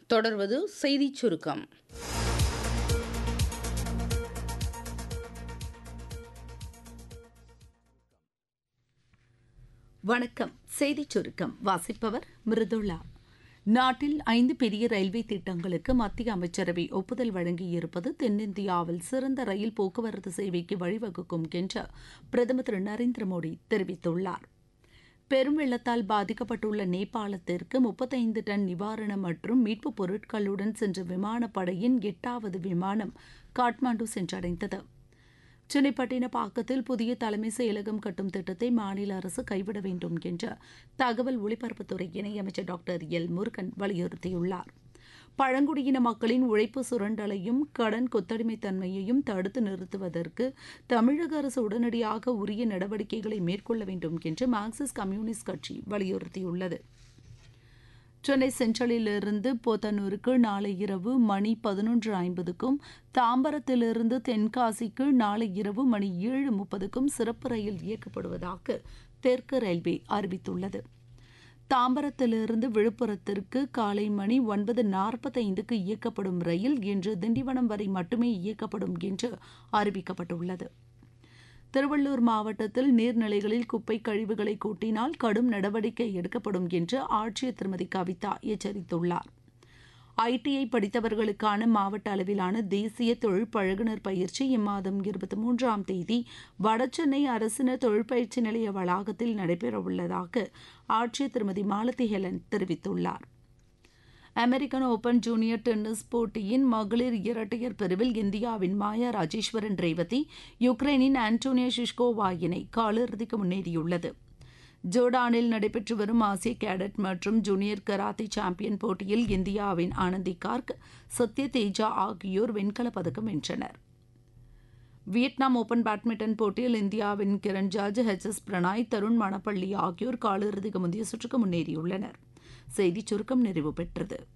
தொடர்வது செய்திச் சுருக்கம் வணக்கம் செய்திச் சுருக்கம் வாசிப்பவர் மிருதுளா நாட்டில் ஐந்து பெரிய ரயில்வே திட்டங்களுக்கு மத்திய அமைச்சரவை ஒப்புதல் வழங்கியிருப்பது தென்னிந்தியாவில் சிறந்த ரயில் போக்குவரத்து சேவைக்கு வழிவகுக்கும் என்று பிரதமர் திரு நரேந்திர மோடி தெரிவித்துள்ளார் பெரும் வெள்ளத்தால் பாதிக்கப்பட்டுள்ள நேபாளத்திற்கு முப்பத்தைந்து டன் நிவாரணம் மற்றும் மீட்புப் பொருட்களுடன் சென்ற விமானப்படையின் எட்டாவது விமானம் காட்மாண்டு சென்றடைந்தது சென்னை பட்டினப்பாக்கத்தில் புதிய தலைமை செயலகம் கட்டும் திட்டத்தை மாநில அரசு கைவிட வேண்டும் என்று தகவல் ஒலிபரப்புத்துறை இணையமைச்சர் டாக்டர் எல் முருகன் வலியுறுத்தியுள்ளார் பழங்குடியின மக்களின் உழைப்பு சுரண்டலையும் கடன் கொத்தடிமைத்தன்மையையும் தடுத்து நிறுத்துவதற்கு தமிழக அரசு உடனடியாக உரிய நடவடிக்கைகளை மேற்கொள்ள வேண்டும் என்று மார்க்சிஸ்ட் கம்யூனிஸ்ட் கட்சி வலியுறுத்தியுள்ளது சென்னை சென்ட்ரலிலிருந்து போத்தனூருக்கு நாளை இரவு மணி பதினொன்று ஐம்பதுக்கும் தாம்பரத்திலிருந்து தென்காசிக்கு நாளை இரவு மணி ஏழு முப்பதுக்கும் சிறப்பு ரயில் இயக்கப்படுவதாக தெற்கு ரயில்வே அறிவித்துள்ளது தாம்பரத்திலிருந்து விழுப்புரத்திற்கு காலை மணி ஒன்பது நாற்பத்தைந்துக்கு இயக்கப்படும் ரயில் இன்று திண்டிவனம் வரை மட்டுமே இயக்கப்படும் என்று அறிவிக்கப்பட்டுள்ளது திருவள்ளூர் மாவட்டத்தில் நீர்நிலைகளில் குப்பை கழிவுகளை கூட்டினால் கடும் நடவடிக்கை எடுக்கப்படும் என்று ஆட்சியர் திருமதி கவிதா எச்சரித்துள்ளார் ஐடிஐ படித்தவர்களுக்கான மாவட்ட அளவிலான தேசிய தொழில் பழகுனர் பயிற்சி இம்மாதம் இருபத்தி மூன்றாம் தேதி வடசென்னை அரசினர் தொழிற்பயிற்சி நிலைய வளாகத்தில் நடைபெறவுள்ளதாக ஆட்சியர் திருமதி மாலதி ஹெலன் தெரிவித்துள்ளார் அமெரிக்கன் ஓபன் ஜூனியர் டென்னிஸ் போட்டியின் மகளிர் இரட்டையர் பிரிவில் இந்தியாவின் மாயா ராஜேஸ்வரன் ரேவதி யுக்ரைனின் ஆண்டோனியா ஷிஷ்கோவா இணை காலிறுதிக்கு முன்னேறியுள்ளது ஜோர்டானில் நடைபெற்று வரும் ஆசிய கேடட் மற்றும் ஜூனியர் கராத்தே சாம்பியன் போட்டியில் இந்தியாவின் ஆனந்தி கார்க் சத்ய தேஜா ஆகியோர் வெண்கலப் பதக்கம் வென்றனர் வியட்நாம் ஓபன் பேட்மிண்டன் போட்டியில் இந்தியாவின் Kiran George H S Prannoy Tarun Mannepalli ஆகியோர் காலிறுதிக்கு முந்தைய சுற்றுக்கு முன்னேறியுள்ளனர் செய்திச் சுருக்கம் நிறைவு பெற்றது